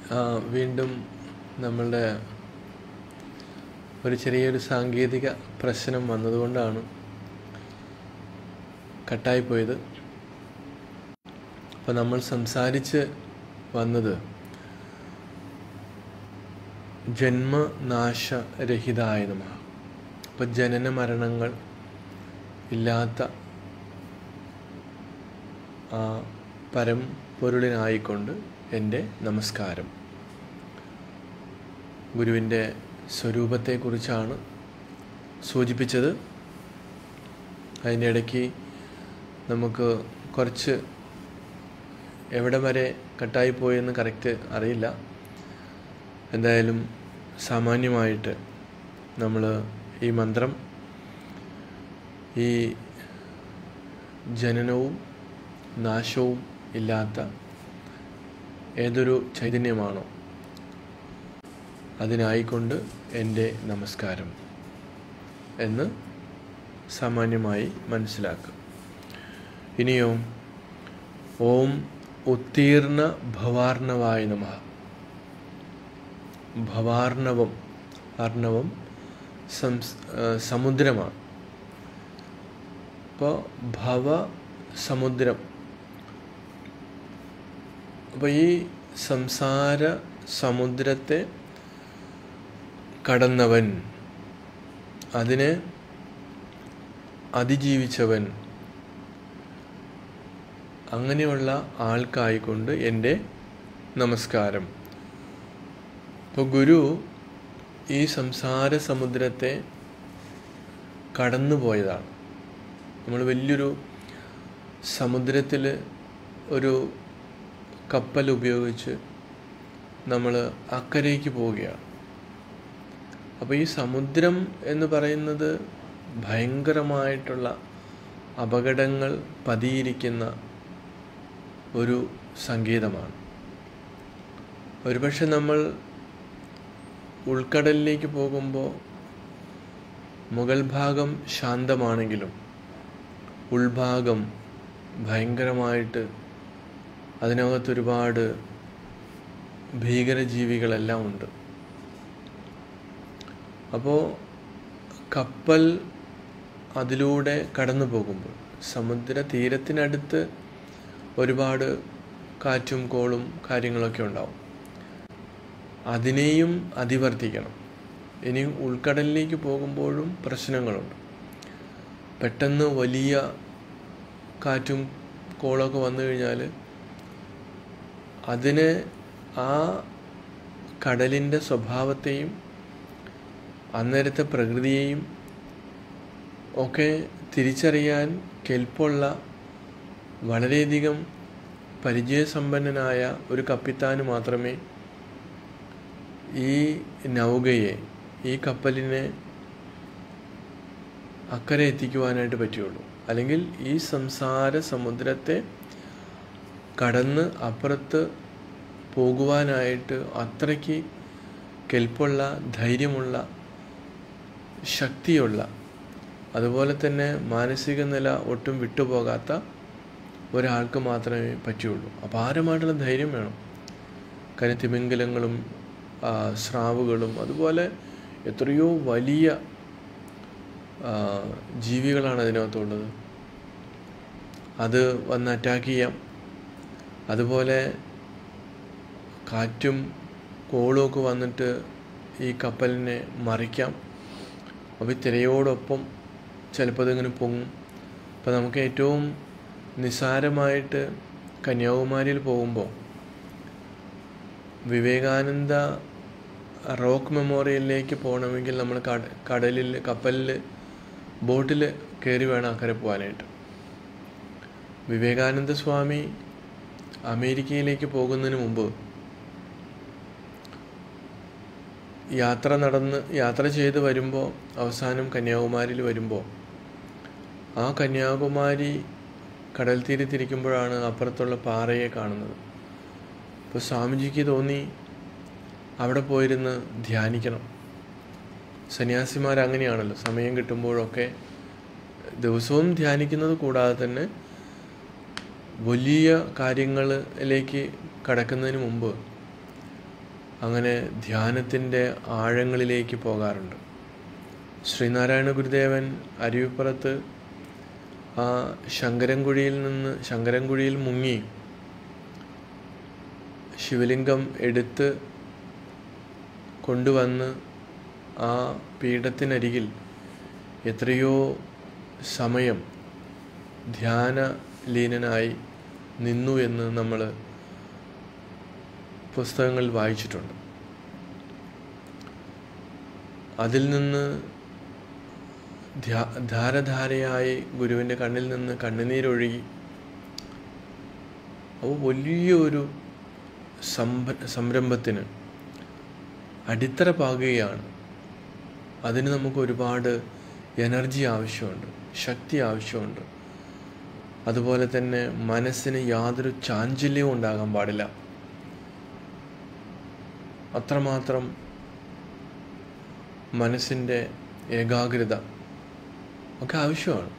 ആ, വീണ്ടും നമ്മളുടെ ഒരു ചെറിയൊരു സാങ്കേതിക പ്രശ്നം വന്നതുകൊണ്ടാണ് കട്ടായിപ്പോയത് അപ്പോൾ നമ്മൾ സംസാരിച്ച് വന്നത് ജന്മനാശരഹിതായ നമ അപ്പോൾ ജനന മരണങ്ങൾ ഇല്ലാത്ത ആ പരമ്പൊരുളിനായിക്കൊണ്ട് എൻ്റെ നമസ്കാരം ഗുരുവിൻ്റെ സ്വരൂപത്തെക്കുറിച്ചാണ് സൂചിപ്പിച്ചത് അതിൻ്റെ ഇടയ്ക്ക് നമുക്ക് കുറച്ച് എവിടെ വരെ കട്ടായിപ്പോയെന്ന് കറക്റ്റ് അറിയില്ല എന്തായാലും സാമാന്യമായിട്ട് നമ്മൾ ഈ മന്ത്രം ഈ ജനനവും നാശവും ഇല്ലാത്ത ഏതൊരു ചൈതന്യമാണോ അതിനായിക്കൊണ്ട് എൻ്റെ നമസ്കാരം എന്ന് സാമാന്യമായി മനസ്സിലാക്കുക ഇനിയോ ഓം ഉത്തീർണ ഭവാർണവായ നമ ഭവാർണവം അർണവം സംസ് ആ, സമുദ്രമാണ് അപ്പോൾ ഭവ സമുദ്രം അപ്പോൾ ഈ സംസാര സമുദ്രത്തെ കടന്നവൻ അതിനെ അതിജീവിച്ചവൻ അങ്ങനെയുള്ള ആൾക്കായിക്കൊണ്ട് എൻ്റെ നമസ്കാരം ഇപ്പോൾ ഗുരു ഈ സംസാര സമുദ്രത്തെ കടന്നുപോയതാണ് നമ്മൾ വലിയൊരു സമുദ്രത്തിൽ ഒരു കപ്പൽ ഉപയോഗിച്ച് നമ്മൾ അക്കരയ്ക്ക് പോവുകയാണ് അപ്പോൾ ഈ സമുദ്രം എന്ന് പറയുന്നത് ഭയങ്കരമായിട്ടുള്ള അപകടങ്ങൾ പതിയിരിക്കുന്ന ഒരു സംഗീതമാണ് ഒരുപക്ഷെ നമ്മൾ ഉൾക്കടലിലേക്ക് പോകുമ്പോൾ മുകൾ ഭാഗം ശാന്തമാണെങ്കിലും ഉൾഭാഗം ഭയങ്കരമായിട്ട് അതിനകത്ത് ഒരുപാട് ഭീകരജീവികളെല്ലാം ഉണ്ട് അപ്പോൾ കപ്പൽ അതിലൂടെ കടന്നു പോകുമ്പോൾ സമുദ്ര തീരത്തിനടുത്ത് ഒരുപാട് കാറ്റും കോളും കാര്യങ്ങളൊക്കെ ഉണ്ടാവും അതിനെയും അതിവർത്തിക്കണം ഇനി ഉൾക്കടലിലേക്ക് പോകുമ്പോഴും പ്രശ്നങ്ങളുണ്ട് പെട്ടെന്ന് വലിയ കാറ്റും കോളൊക്കെ വന്നു കഴിഞ്ഞാൽ അതിന് ആ കടലിൻ്റെ സ്വഭാവത്തെയും അന്നേരത്തെ പ്രകൃതിയെയും ഒക്കെ തിരിച്ചറിയാൻ കെൽപ്പുള്ള വളരെയധികം പരിചയസമ്പന്നനായ ഒരു കപ്പിത്താന് മാത്രമേ ഈ നൗകയെ ഈ കപ്പലിനെ അക്കരെ എത്തിക്കുവാനായിട്ട് പറ്റുകയുള്ളൂ അല്ലെങ്കിൽ ഈ സംസാര സമുദ്രത്തെ കടന്ന് അപ്പുറത്ത് പോകുവാനായിട്ട് അത്രയ്ക്ക് കെൽപ്പുള്ള ധൈര്യമുള്ള ശക്തിയുള്ള അതുപോലെ തന്നെ മാനസിക നില ഒട്ടും വിട്ടുപോകാത്ത ഒരാൾക്ക് മാത്രമേ പറ്റുള്ളൂ അപാരമായിട്ടുള്ള ധൈര്യം വേണം കാര്യം തിമിംഗലങ്ങളും ആ, സ്രാവുകളും അതുപോലെ എത്രയോ വലിയ ആ, ജീവികളാണ് അതിനകത്തുള്ളത് അത് വന്ന് അറ്റാക്ക് ചെയ്യാം അതുപോലെ കാറ്റും കോളും ഒക്കെ വന്നിട്ട് ഈ കപ്പലിനെ മറിക്കാം അപ്പോൾ ഈ തിരയോടൊപ്പം ചിലപ്പോൾ അതിങ്ങനെ പൊങ്ങും അപ്പോൾ നമുക്ക് ഏറ്റവും നിസ്സാരമായിട്ട് കന്യാകുമാരിയിൽ പോകുമ്പോൾ വിവേകാനന്ദ റോക്ക് മെമ്മോറിയലിലേക്ക് പോകണമെങ്കിൽ നമ്മൾ കട കടലിൽ കപ്പലിൽ ബോട്ടിൽ കയറി വേണം അക്കരെ പോകാനായിട്ട് വിവേകാനന്ദ സ്വാമി അമേരിക്കയിലേക്ക് പോകുന്നതിന് മുമ്പ് യാത്ര നടന്ന് യാത്ര ചെയ്ത് വരുമ്പോൾ അവസാനം കന്യാകുമാരിയിൽ വരുമ്പോൾ ആ കന്യാകുമാരി കടൽ തീരത്തിരിക്കുമ്പോഴാണ് അപ്പുറത്തുള്ള പാറയെ കാണുന്നത് അപ്പോൾ സ്വാമിജിക്ക് തോന്നി അവിടെ പോയിരുന്ന് ധ്യാനിക്കണം സന്യാസിമാർ അങ്ങനെയാണല്ലോ സമയം കിട്ടുമ്പോഴൊക്കെ ദിവസവും ധ്യാനിക്കുന്നത് കൂടാതെ തന്നെ വലിയ കാര്യങ്ങളിലേക്ക് കടക്കുന്നതിന് മുമ്പ് അങ്ങനെ ധ്യാനത്തിൻ്റെ ആഴങ്ങളിലേക്ക് പോകാറുണ്ട് ശ്രീനാരായണ ഗുരുദേവൻ അരുവിപ്പുറത്ത് ആ ശങ്കരൻകുഴിയിൽ നിന്ന് ശങ്കരൻകുഴിയിൽ മുങ്ങി ശിവലിംഗം എടുത്ത് കൊണ്ടുവന്ന് ആ പീഠത്തിനരികിൽ എത്രയോ സമയം ധ്യാനലീനനായി നിന്നു എന്ന് നമ്മൾ പുസ്തകങ്ങളിൽ വായിച്ചിട്ടുണ്ട് അതിൽ നിന്ന് ധ്യാ ധാരധാരയായി ഗുരുവിൻ്റെ കണ്ണിൽ നിന്ന് കണ്ണുനീരൊഴുകി അപ്പോൾ വലിയൊരു സംഭ സംരംഭത്തിന് അടിത്തറ പാകുകയാണ് അതിന് നമുക്ക് ഒരുപാട് എനർജി ആവശ്യമുണ്ട് ശക്തി ആവശ്യമുണ്ട് അതുപോലെ തന്നെ മനസ്സിന് യാതൊരു ചാഞ്ചല്യവും ഉണ്ടാകാൻ പാടില്ല അത്രമാത്രം മനസ്സിൻ്റെ ഏകാഗ്രത ഒക്കെ ആവശ്യമാണ്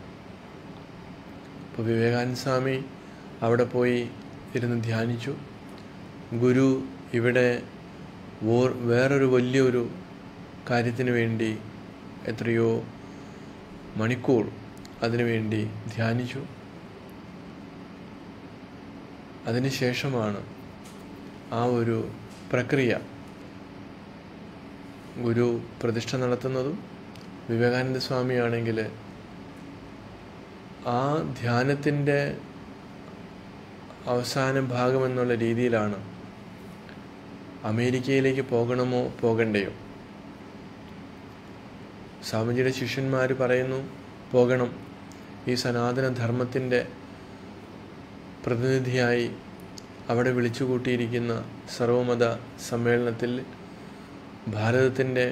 ഇപ്പോൾ വിവേകാനന്ദ സ്വാമി അവിടെ പോയി ഇരുന്ന് ധ്യാനിച്ചു ഗുരു ഇവിടെ വോർ വേറൊരു വലിയൊരു കാര്യത്തിന് വേണ്ടി എത്രയോ മണിക്കൂർ അതിനു വേണ്ടി ധ്യാനിച്ചു അതിനുശേഷമാണ് ആ ഒരു പ്രക്രിയ ഗുരു പ്രതിഷ്ഠ നടത്തുന്നതും വിവേകാനന്ദ സ്വാമിയാണെങ്കിൽ ആ ധ്യാനത്തിൻ്റെ അവസാന ഭാഗമെന്നുള്ള രീതിയിലാണ് അമേരിക്കയിലേക്ക് പോകണമോ പോകണ്ടയോ സ്വാമിജിയുടെ ശിഷ്യന്മാർ പറയുന്നു പോകണം ഈ സനാതന ധർമ്മത്തിൻ്റെ പ്രതിനിധിയായി അവിടെ വിളിച്ചുകൂട്ടിയിരിക്കുന്ന സർവമത സമ്മേളനത്തിൽ ഭാരതത്തിൻ്റെ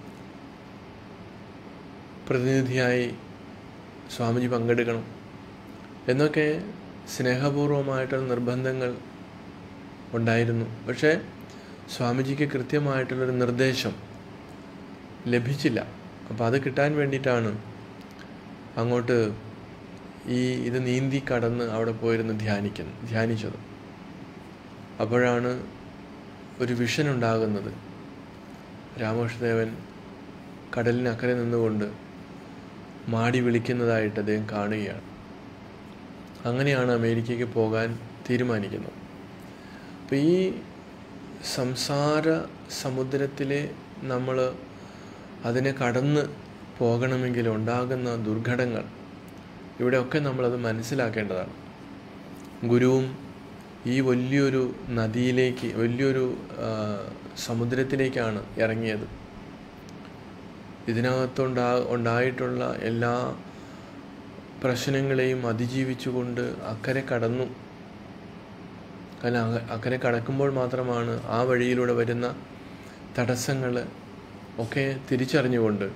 പ്രതിനിധിയായി സ്വാമിജി പങ്കെടുക്കണം എന്നൊക്കെ സ്നേഹപൂർവമായിട്ടുള്ള നിർബന്ധങ്ങൾ ഉണ്ടായിരുന്നു പക്ഷേ സ്വാമിജിക്ക് കൃത്യമായിട്ടുള്ളൊരു നിർദ്ദേശം ലഭിച്ചില്ല അപ്പോൾ അത് കിട്ടാൻ വേണ്ടിയിട്ടാണ് അങ്ങോട്ട് ഈ ഇത് നീന്തി കടന്ന് അവിടെ പോയിരുന്ന് ധ്യാനിക്കുന്നു ധ്യാനിച്ചത് അപ്പോഴാണ് ഒരു വിഷൻ ഉണ്ടാകുന്നത് രാമകൃഷ്ണദേവൻ കടലിനക്കരെ നിന്നുകൊണ്ട് മാടി വിളിക്കുന്നതായിട്ട് അദ്ദേഹം കാണുകയാണ് അങ്ങനെയാണ് അമേരിക്കയ്ക്ക് പോകാൻ തീരുമാനിക്കുന്നത് അപ്പോൾ ഈ സംസാര സമുദ്രത്തിലെ നമ്മൾ അതിനെ കടന്ന് പോകണമെങ്കിൽ ഉണ്ടാകുന്ന ദുർഘടങ്ങൾ ഇവിടെയൊക്കെ നമ്മളത് മനസ്സിലാക്കേണ്ടതാണ് ഗുരുവും ഈ വലിയൊരു നദിയിലേക്ക് വലിയൊരു സമുദ്രത്തിലേക്കാണ് ഇറങ്ങിയത് ഇതിനകത്തുണ്ടാ ഉണ്ടായിട്ടുള്ള എല്ലാ പ്രശ്നങ്ങളെയും അതിജീവിച്ചുകൊണ്ട് അക്കരെ കടന്നു കാരണം അക്കരെ കടക്കുമ്പോൾ മാത്രമാണ് ആ വഴിയിലൂടെ വരുന്ന തടസ്സങ്ങൾ ഒക്കെ തിരിച്ചറിഞ്ഞുകൊണ്ട്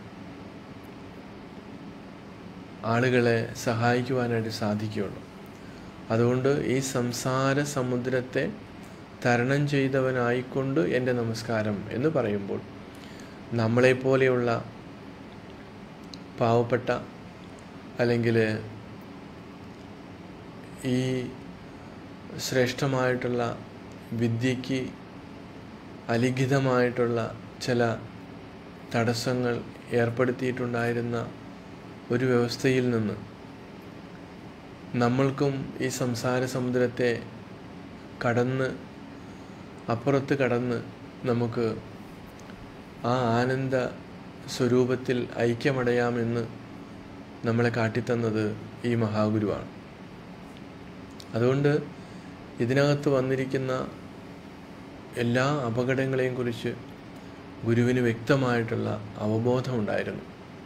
ആളുകളെ സഹായിക്കുവാനായിട്ട് സാധിക്കുകയുള്ളു അതുകൊണ്ട് ഈ സംസാര സമുദ്രത്തെ തരണം ചെയ്തവനായിക്കൊണ്ട് എൻ്റെ നമസ്കാരം എന്ന് പറയുമ്പോൾ നമ്മളെപ്പോലെയുള്ള പാവപ്പെട്ട അല്ലെങ്കിൽ ഈ ശ്രേഷ്ഠമായിട്ടുള്ള വിദ്യയ്ക്ക് അലിഖിതമായിട്ടുള്ള ചില തടസ്സങ്ങൾ ഏർപ്പെടുത്തിയിട്ടുണ്ടായിരുന്ന ഒരു വ്യവസ്ഥയിൽ നിന്ന് നമ്മൾക്കും ഈ സംസാര സമുദ്രത്തെ കടന്ന് അപ്പുറത്ത് കടന്ന് നമുക്ക് ആ ആനന്ദ സ്വരൂപത്തിൽ ഐക്യമടയാമെന്ന് നമ്മളെ കാട്ടിത്തന്നത് ഈ മഹാഗുരുവാണ് അതുകൊണ്ട് ഇതിനകത്ത് വന്നിരിക്കുന്ന എല്ലാ അപകടങ്ങളെയും കുറിച്ച് ഗുരുവിന് വ്യക്തമായിട്ടുള്ള അവബോധമുണ്ടായിരുന്നു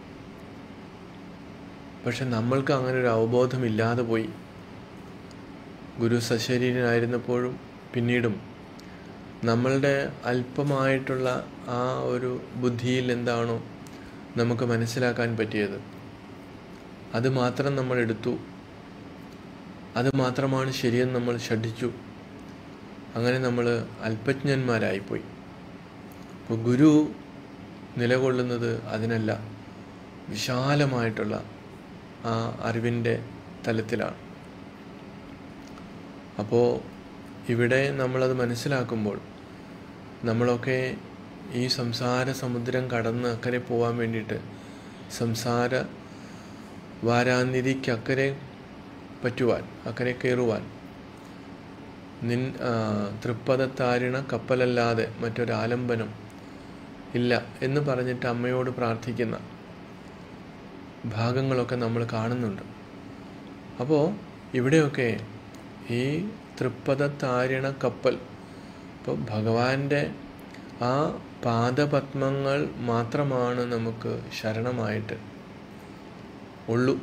പക്ഷെ നമ്മൾക്ക് അങ്ങനെ ഒരു അവബോധമില്ലാതെ പോയി ഗുരു സശരീരനായിരുന്നപ്പോഴും പിന്നീടും നമ്മളുടെ അല്പമായിട്ടുള്ള ആ ഒരു ബുദ്ധിയിൽ എന്താണോ നമുക്ക് മനസ്സിലാക്കാൻ പറ്റിയത് അത് മാത്രം നമ്മൾ എടുത്തു അത് മാത്രമാണ് ശരിയെന്ന് നമ്മൾ ഷഠിച്ചു അങ്ങനെ നമ്മൾ അല്പജ്ഞന്മാരായിപ്പോയി അപ്പോൾ ഗുരു നിലകൊള്ളുന്നത് അതിനല്ല വിശാലമായിട്ടുള്ള ആ അറിവിൻ്റെ തലത്തിലാണ് അപ്പോൾ ഇവിടെ നമ്മളത് മനസ്സിലാക്കുമ്പോൾ നമ്മളൊക്കെ ഈ സംസാര സമുദ്രം കടന്ന് അക്കരെ പോകാൻ വേണ്ടിയിട്ട് സംസാര വാരാനിധിക്ക് അക്കരെ പറ്റുവാൻ അക്കരെ കയറുവാൻ നിൻ തൃപ്പദത്താരിണ കപ്പലല്ലാതെ മറ്റൊരാലംബനം ഇല്ല എന്ന് പറഞ്ഞിട്ട് അമ്മയോട് പ്രാർത്ഥിക്കുന്ന ഭാഗങ്ങളൊക്കെ നമ്മൾ കാണുന്നുണ്ട് അപ്പോൾ ഇവിടെയൊക്കെ ഈ തൃപ്പദത്താരിണ കപ്പൽ ഇപ്പോൾ ഭഗവാന്റെ ആ പാദപത്മങ്ങൾ മാത്രമാണ് നമുക്ക് ശരണമായിട്ട് ഉള്ളൂ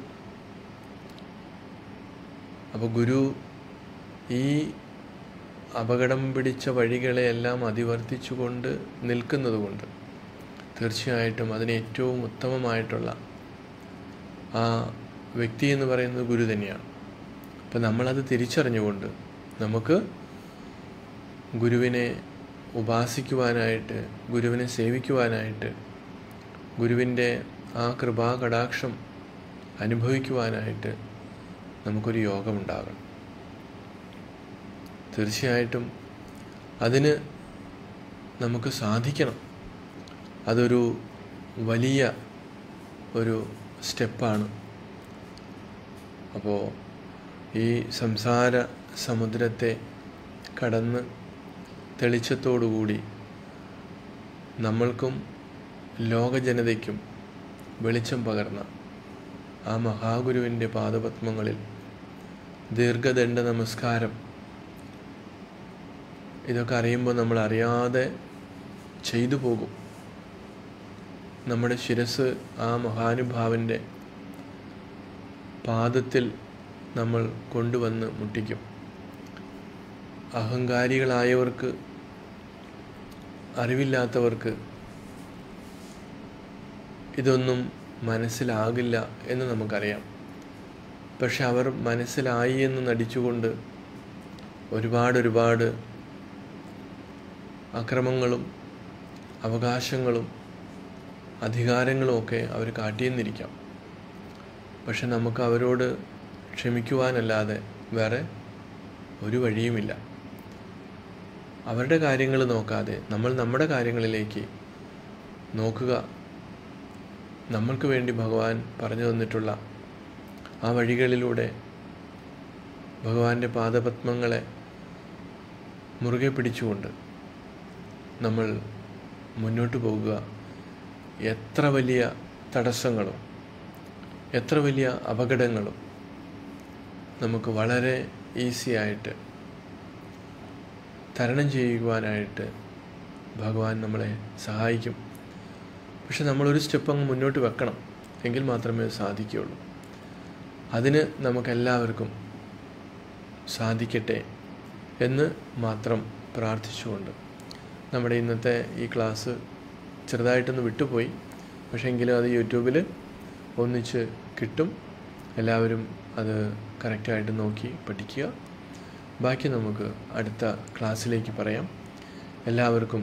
അപ്പോൾ ഗുരു ഈ അപകടം പിടിച്ച വഴികളെയെല്ലാം അതിവർത്തിച്ചുകൊണ്ട് നിൽക്കുന്നതുകൊണ്ട് തീർച്ചയായിട്ടും അതിന് ഏറ്റവും ഉത്തമമായിട്ടുള്ള ആ വ്യക്തി എന്ന് പറയുന്നത് ഗുരു തന്നെയാണ് അപ്പം നമ്മളത് തിരിച്ചറിഞ്ഞുകൊണ്ട് നമുക്ക് ഗുരുവിനെ ഉപാസിക്കുവാനായിട്ട് ഗുരുവിനെ സേവിക്കുവാനായിട്ട് ഗുരുവിൻ്റെ ആ കൃപാ കടാക്ഷം അനുഭവിക്കുവാനായിട്ട് നമുക്കൊരു യോഗമുണ്ടാകണം തീർച്ചയായിട്ടും അതിന് നമുക്ക് സാധിക്കണം അതൊരു വലിയ ഒരു സ്റ്റെപ്പാണ് അപ്പോൾ ഈ സംസാര സമുദ്രത്തെ കടന്ന് തെളിച്ചത്തോടുകൂടി നമ്മൾക്കും ലോകജനതയ്ക്കും വെളിച്ചം പകർന്ന ആ മഹാഗുരുവിൻ്റെ പാദപത്മങ്ങളിൽ ദീർഘദണ്ഡ നമസ്കാരം ഇതൊക്കെ അറിയുമ്പോൾ നമ്മൾ അറിയാതെ ചെയ്തു പോകും നമ്മുടെ ശിരസ് ആ മഹാനുഭാവൻ്റെ പാദത്തിൽ നമ്മൾ കൊണ്ടുവന്ന് മുട്ടിക്കും അഹങ്കാരികളായവർക്ക് അറിവില്ലാത്തവർക്ക് ഇതൊന്നും മനസ്സിലാകില്ല എന്ന് നമുക്കറിയാം പക്ഷെ അവർ മനസ്സിലായി എന്ന് നടിച്ചുകൊണ്ട് ഒരുപാട് ഒരുപാട് അക്രമങ്ങളും അവകാശങ്ങളും അധികാരങ്ങളുമൊക്കെ അവർ കാട്ടിയെന്നിരിക്കാം പക്ഷെ നമുക്ക് അവരോട് ക്ഷമിക്കുവാനല്ലാതെ വേറെ ഒരു വഴിയുമില്ല അവരുടെ കാര്യങ്ങൾ നോക്കാതെ നമ്മൾ നമ്മുടെ കാര്യങ്ങളിലേക്ക് നോക്കുക നമ്മൾക്ക് വേണ്ടി ഭഗവാൻ പറഞ്ഞു തന്നിട്ടുള്ള ആ വഴികളിലൂടെ ഭഗവാന്റെ പാദപത്മങ്ങളെ മുറുകെ പിടിച്ചുകൊണ്ട് നമ്മൾ മുന്നോട്ട് പോകുക എത്ര വലിയ തടസ്സങ്ങളും എത്ര വലിയ അപകടങ്ങളും നമുക്ക് വളരെ ഈസി ആയിട്ട് തരണം ചെയ്യുവാനായിട്ട് ഭഗവാൻ നമ്മളെ സഹായിക്കും പക്ഷെ നമ്മളൊരു സ്റ്റെപ്പ് അങ്ങ് മുന്നോട്ട് വെക്കണം എങ്കിൽ മാത്രമേ സാധിക്കുകയുള്ളൂ അതിന് നമുക്കെല്ലാവർക്കും സാധിക്കട്ടെ എന്ന് മാത്രം പ്രാർത്ഥിച്ചുകൊണ്ട് നമ്മുടെ ഇന്നത്തെ ഈ ക്ലാസ് ചെറുതായിട്ടൊന്ന് വിട്ടുപോയി പക്ഷേ എങ്കിലും അത് യൂട്യൂബിൽ ഒന്നിച്ച് കിട്ടും എല്ലാവരും അത് കറക്റ്റായിട്ട് നോക്കി പഠിക്കുക ബാക്കി നമുക്ക് അടുത്ത ക്ലാസ്സിലേക്ക് പറയാം എല്ലാവർക്കും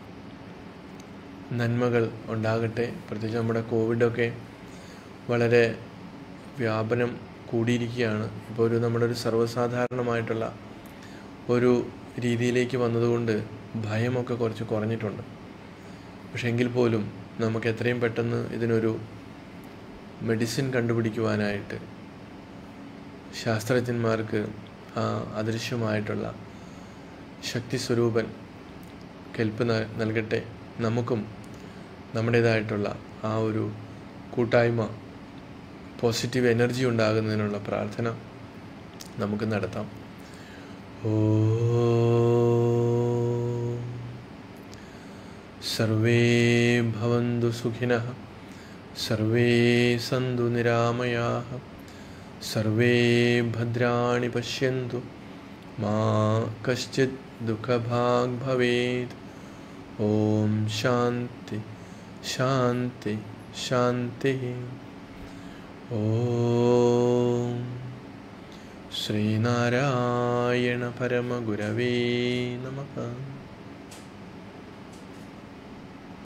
നന്മകൾ ഉണ്ടാകട്ടെ പ്രത്യേകിച്ച് നമ്മുടെ കോവിഡൊക്കെ വളരെ വ്യാപനം കൂടിയിരിക്കുകയാണ് ഇപ്പോൾ ഒരു നമ്മുടെ ഒരു സർവ്വസാധാരണമായിട്ടുള്ള ഒരു രീതിയിലേക്ക് വന്നതുകൊണ്ട് ഭയമൊക്കെ കുറച്ച് കുറഞ്ഞിട്ടുണ്ട് പക്ഷെ എങ്കിൽ പോലും നമുക്ക് എത്രയും പെട്ടെന്ന് ഇതിനൊരു മെഡിസിൻ കണ്ടുപിടിക്കുവാനായിട്ട് ശാസ്ത്രജ്ഞന്മാർക്ക് ആ അദൃശ്യമായിട്ടുള്ള ശക്തി സ്വരൂപൻ കെൽപ്പ് നൽകട്ടെ നമുക്കും നമ്മുടേതായിട്ടുള്ള ആ ഒരു കൂട്ടായ്മ പോസിറ്റീവ് എനർജി ഉണ്ടാകുന്നതിനുള്ള പ്രാർത്ഥന നമുക്ക് നടത്താം ഓ സർവേ ഭവന്തു സുഖിനഃ സർവേ സന്തു നിരാമയാः സർവേ ഭദ്രാണി പശ്യन्तु മാ കശ്ചിത് ദുഃഖഭാഗ് ഭവേത് ഓം ശാന്തി ശാന്തി ശാന്തി ഓം ശ്രീനാരായണ പരമഗുരവേ നമഃ